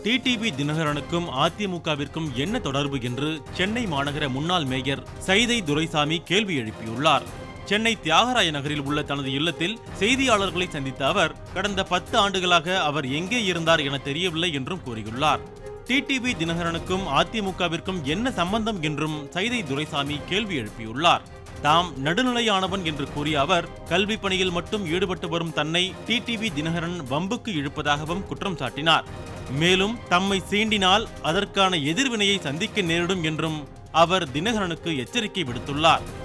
TTV தினகரனுக்கும் அதிமுகவிற்கும் என்ன தொடர்பு என்று சென்னை மாநகர முன்னாள் மேயர் சைதை துரைசாமி கேள்வி எழுப்பியுள்ளார் சென்னை தியாகராய நகரில் உள்ள தனது இல்லத்தில் செய்தியாளர்களை சந்தித்த அவர் கடந்த பத்து ஆண்டுகளாக அவர் எங்கே இருந்தார் என தெரியவில்லை என்றும் கூறியுள்ளார் டிடிவி தினகரனுக்கும் அதிமுகவிற்கும் என்ன சம்பந்தம் என்றும் சைதை துரைசாமி கேள்வி எழுப்பியுள்ளார் தாம் நடுநிலையானவன் என்று கூறிய அவர் கல்வி பணியில் மட்டும் ஈடுபட்டு வரும் தன்னை டிடிவி தினகரன் வம்புக்கு இழுப்பதாகவும் குற்றம் சாட்டினார் மேலும் தம்மை சீண்டினால் அதற்கான எதிர்வினையை சந்திக்க நேரிடும் என்றும் அவர் தினகரனுக்கு எச்சரிக்கை விடுத்துள்ளார்